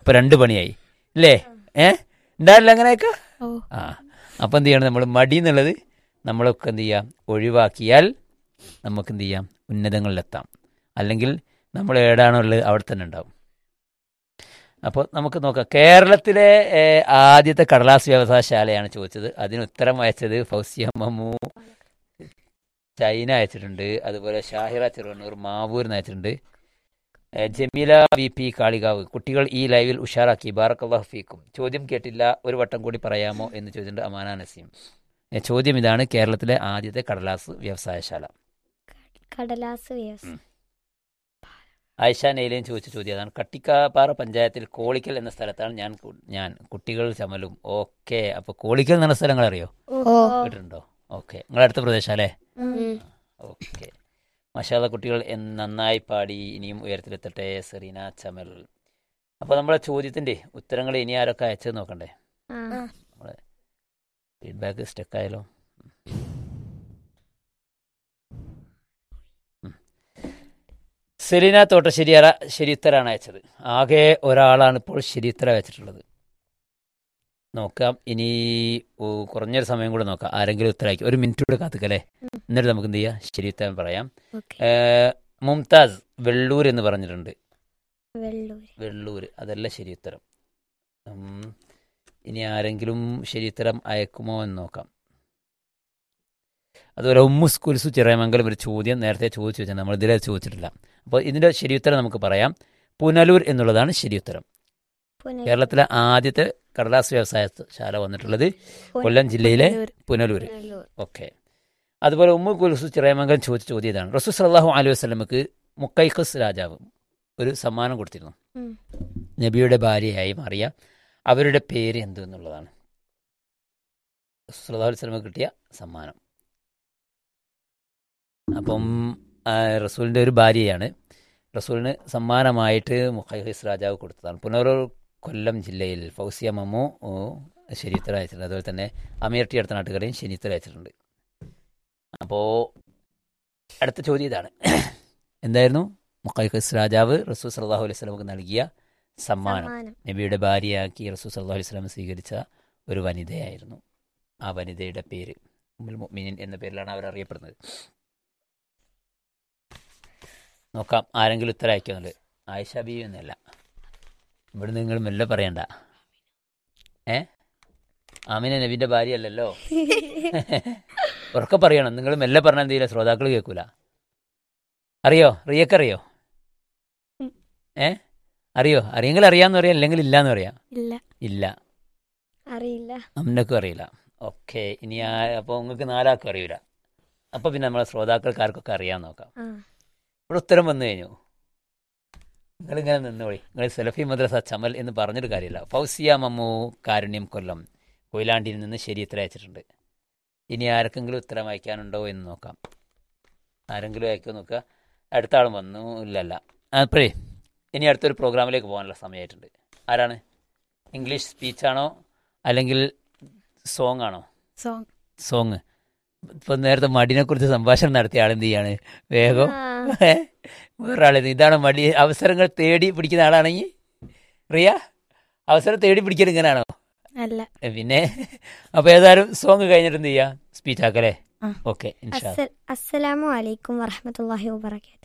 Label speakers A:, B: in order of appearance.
A: അപ്പൊ രണ്ട് പണിയായി അല്ലേ ഏ ഉണ്ടാവില്ല അങ്ങനെയൊക്കെ
B: ഓ
A: ആ അപ്പം എന്ത് ചെയ്യണം നമ്മൾ മടി എന്നുള്ളത് നമ്മളൊക്കെ എന്ത് ചെയ്യാം ഒഴിവാക്കിയാൽ നമുക്ക് എന്ത് ചെയ്യാം ഉന്നതങ്ങളിലെത്താം അല്ലെങ്കിൽ നമ്മൾ എവിടെയാണോ ഉള്ളത് അവിടെ തന്നെ ഉണ്ടാവും അപ്പോൾ നമുക്ക് നോക്കാം കേരളത്തിലെ ഏഹ്, ആദ്യത്തെ കടലാസ് വ്യവസായശാലയാണ് ചോദിച്ചത് അതിന് ഉത്തരം അയച്ചത് ഫൗസിയ മമ്മു ചൈന അയച്ചിട്ടുണ്ട് അതുപോലെ ഷാഹിറ ചെറുവണ്ണൂർ മാവൂരിന്ന് അയച്ചിട്ടുണ്ട് ഏഹ്, ജമീല വി പി കാളികാവ് കുട്ടികൾ ഈ ലൈവിൽ ഉഷാറാക്കി ബാറക്കല്ലാഹു ഫീക്കും ചോദ്യം കേട്ടില്ല ഒരു വട്ടം കൂടി പറയാമോ എന്ന് ചോദിച്ചിട്ടുണ്ട് അമാന നസീം ഏഹ്, ചോദ്യം ഇതാണ് കേരളത്തിലെ ആദ്യത്തെ കടലാസ് വ്യവസായശാല
C: കടലാസ് വ്യവസായം
A: ആയിഷ നെയിലേയും ചോദിച്ച ചോദ്യം അതാണ് കട്ടിക്കാപ്പാറ പഞ്ചായത്തിൽ കോളിക്കൽ എന്ന സ്ഥലത്താണ് ഞാൻ കു- ഞാൻ കുട്ടികൾ ചമലും ഓക്കെ അപ്പൊ കോളിക്കൽ എന്ന സ്ഥലങ്ങൾ അറിയോ
C: ഓ
A: കേട്ടിട്ടുണ്ടോ ഓക്കെ നിങ്ങളുടെ അടുത്ത പ്രദേശം അല്ലേ
C: ഉം.
A: ഓക്കെ മഷാല കുട്ടികൾ എന്ന് നന്നായി പാടി ഇനിയും ഉയരത്തിലെത്തട്ടെ സെറീന ചമൽ അപ്പോൾ നമ്മളെ ചോദ്യത്തിന്റെ ഉത്തരങ്ങൾ ഇനി ആരൊക്കെ അയച്ചത് നോക്കണ്ടേ
C: ആ.
A: നമ്മളെ ഫീഡ്ബാക്ക് സ്റ്റക്കായാലോ സെലീന തോട്ടശ്ശേരി അറ ശരിയുത്തരാണ് അയച്ചത് ആകെ ഒരാളാണ് ഇപ്പോൾ ശരിയുത്തര വെച്ചിട്ടുള്ളത് നോക്കാം ഇനി ഓ, കുറഞ്ഞൊരു സമയം കൂടെ നോക്കാം ആരെങ്കിലും ഉത്തരവാക്കി ഒരു മിനിറ്റ് കൂടെ കാത്തുക്കല്ലേ എന്നിട്ട് നമുക്ക് എന്ത് ചെയ്യാം ശരിയുത്തരം പറയാം
C: ഓക്കെ
A: ഏഹ്, മുംതാസ് വെള്ളൂർ എന്ന് പറഞ്ഞിട്ടുണ്ട്
C: വെള്ളൂർ
A: വെള്ളൂർ അതല്ല ശരിയുത്തരം ഉം, ഇനി ആരെങ്കിലും ശരിയുത്തരം അയക്കുമോ എന്ന് നോക്കാം അതുപോലെ ഉമ്മുസ് കുൽസു ചിറയമംഗലം ഒരു ചോദ്യം നേരത്തെ ചോദിച്ചു വെച്ചാൽ നമ്മൾ ഇതിലെ ചോദിച്ചിട്ടില്ല അപ്പോൾ ഇതിൻ്റെ ശരിയുത്തരം നമുക്ക് പറയാം പുനലൂർ എന്നുള്ളതാണ് ശരിയുത്തരം
C: പുനലൂർ.
A: കേരളത്തിലെ ആദ്യത്തെ കടലാസ് വ്യവസായശാല വന്നിട്ടുള്ളത് കൊല്ലം ജില്ലയിലെ പുനലൂർ
C: പുനലൂർ.
A: ഓക്കെ അതുപോലെ ഉമ്മു കുൽസു ചിറയമംഗലം ചോദിച്ച ചോദ്യം ഇതാണ് റസൂൽ സല്ലാഹു അലൈഹി വസ്ലമക്ക് മുക്കൈഖസ് രാജാവ് ഒരു സമ്മാനം കൊടുത്തിരുന്നു
C: ഉം.
A: നബിയുടെ ഭാര്യയായി മാറിയ അവരുടെ പേര് എന്ത് എന്നുള്ളതാണ് റസൂൽ അലൈഹി വസ്ലമക്ക് കിട്ടിയ സമ്മാനം അപ്പം ആ, റസൂലിൻ്റെ ഒരു ഭാര്യയാണ് റസൂലിന് സമ്മാനമായിട്ട് മുഖൈഹിസ് രാജാവ് കൊടുത്തതാണ് പുനലൂർ കൊല്ലം ജില്ലയിൽ ഫൗസിയ മമ്മു ഓ, ശരീത്തര അയച്ചിട്ടുണ്ട് അതുപോലെ തന്നെ അമീർ ടി അടുത്ത നാട്ടുകാരെയും ശനിത്തര അയച്ചിട്ടുണ്ട് അപ്പോൾ അടുത്ത ചോദ്യം ഇതാണ് എന്തായിരുന്നു മുഖൈഖസ് രാജാവ് റസൂൽ സല്ലാഹു അലൈഹി സ്വലമുക്ക് നൽകിയ സമ്മാനം
C: സമ്മാനം.
A: നബിയുടെ ഭാര്യയാക്കി റസൂൽ സല്ലാഹു അലൈഹി സ്വലം സ്വീകരിച്ച ഒരു വനിതയായിരുന്നു ആ വനിതയുടെ പേര് ഉമ്മുൽ മുഅ്മിനീൻ എന്ന പേരിലാണ് അവർ അറിയപ്പെടുന്നത് നോക്കാം ആരെങ്കിലും ഉത്തരം അയക്കുന്നുണ്ട് ആയിഷ ബി എന്നല്ല ഇവിടെ നിങ്ങൾ മെല്ലെ പറയണ്ട ഏ ആമിന നബിന്റെ ഭാര്യ അല്ലല്ലോ ഉറക്കെ പറയണം നിങ്ങൾ മെല്ലെ പറഞ്ഞാൽ എന്തെയ്യില്ല ശ്രോതാക്കൾ കേൾക്കൂല അറിയോ റിയക്ക് അറിയോ
C: ഉം.
A: ഏ അറിയോ അറിയെങ്കിൽ അറിയാന്ന് പറയാം അല്ലെങ്കിൽ ഇല്ലാന്ന് പറയാം
B: ഇല്ല
A: ഇല്ല
C: അറിയില്ല
A: അമ്മക്കും അറിയില്ല ഓക്കെ ഇനി അപ്പോൾ നിങ്ങൾക്ക് നാലാൾക്കും അറിയില്ല അപ്പോൾ പിന്നെ നമ്മളെ ശ്രോതാക്കൾക്കാർക്കൊക്കെ അറിയാൻ നോക്കാം
C: ആ
A: ഇവിടെ ഉത്തരം വന്നു കഴിഞ്ഞു നിങ്ങളിങ്ങനെ നിന്നോളി നിങ്ങൾ സെലഫി മദ്രസ ചമൽ എന്ന് പറഞ്ഞൊരു കാര്യമില്ല ഫൗസിയ മമ്മു കാരുണ്യം കൊല്ലം കൊയിലാണ്ടിയിൽ നിന്ന് ശരി ഉത്തരം അയച്ചിട്ടുണ്ട് ഇനി ആർക്കെങ്കിലും ഉത്തരം അയക്കാനുണ്ടോ എന്ന് നോക്കാം ആരെങ്കിലും അയക്കുമോ നോക്കുക അടുത്ത ആളും വന്നു ഇല്ലല്ല അപ്പോഴേ ഇനി അടുത്തൊരു പ്രോഗ്രാമിലേക്ക് പോകാനുള്ള സമയമായിട്ടുണ്ട് ആരാണ് ഇംഗ്ലീഷ് സ്പീച്ചാണോ അല്ലെങ്കിൽ സോങ് ആണോ
B: സോങ്
A: സോങ് ഇപ്പൊ നേരത്തെ മടിനെ കുറിച്ച് സംഭാഷണം നടത്തിയ ആളെന്ത് ചെയ്യാണ് വേഗം
C: ആ.
A: വേറൊരാളെ ഇതാണ് മടി അവസരങ്ങൾ തേടി പിടിക്കുന്ന ആളാണെങ്കിൽ റിയ അവസരം തേടി പിടിക്കൽ ഇങ്ങനെയാണോ
B: അല്ല
A: എ, പിന്നെ അപ്പൊ ഏതായാലും സോങ് കഴിഞ്ഞിട്ട് എന്ത് ചെയ്യാ സ്പീച്ച് ആക്കല്ലേ
B: ആ.
A: ഓക്കെ ഇൻഷാ
C: അസ്സ- അസ്സലാമു അലൈക്കും വറഹമത്തല്ലാഹി വബറകാത്ത്